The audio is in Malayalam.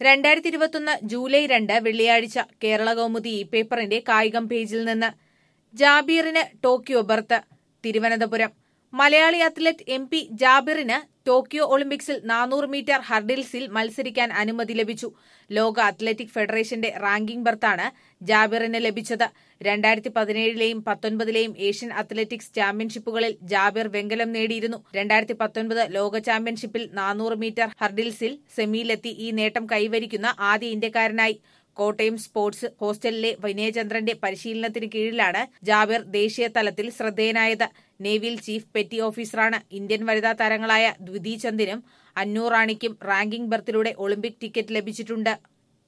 രണ്ടായിരത്തി ഇരുപത്തൊന്ന് ജൂലൈ രണ്ട് വെള്ളിയാഴ്ച കേരള കൗമുദി ഈ പേപ്പറിന്റെ കായികം പേജിൽ നിന്ന് ജാബീറിന് Tokyo berth Thiruvananthapuram Malayali athlete M P ജാബിറിന് ടോക്കിയോ ഒളിമ്പിക്സിൽ നാനൂറ് മീറ്റർ ഹർഡിൽസിൽ മത്സരിക്കാൻ അനുമതി ലഭിച്ചു ലോക അത്ലറ്റിക് ഫെഡറേഷന്റെ റാങ്കിംഗ് ബർത്താണ് ജാബിറിന് ലഭിച്ചത് രണ്ടായിരത്തി പതിനേഴിലെയും പത്തൊൻപതിലെയും ഏഷ്യൻ അത്ലറ്റിക്സ് ചാമ്പ്യൻഷിപ്പുകളിൽ ജാബിർ വെങ്കലം നേടിയിരുന്നു രണ്ടായിരത്തി പത്തൊൻപത് ലോക ചാമ്പ്യൻഷിപ്പിൽ നാനൂറ് മീറ്റർ ഹർഡിൽസിൽ സെമിയിലെത്തി ഈ നേട്ടം കൈവരിക്കുന്ന ആദ്യ ഇന്ത്യക്കാരനായി കോട്ടയം സ്പോർട്സ് ഹോസ്റ്റലിലെ വിനയചന്ദ്രന്റെ പരിശീലനത്തിന് കീഴിലാണ് ജാബിർ ദേശീയ തലത്തിൽ ശ്രദ്ധേയനായത് നേവിയിൽ ചീഫ് പെറ്റി ഓഫീസറാണ് ഇന്ത്യൻ വനിതാ താരങ്ങളായ ദ്വിതി ചന്ദിനും അന്നൂർ റാണിക്കും റാങ്കിംഗ് ബർത്തിലൂടെ ഒളിമ്പിക് ടിക്കറ്റ് ലഭിച്ചിട്ടുണ്ട്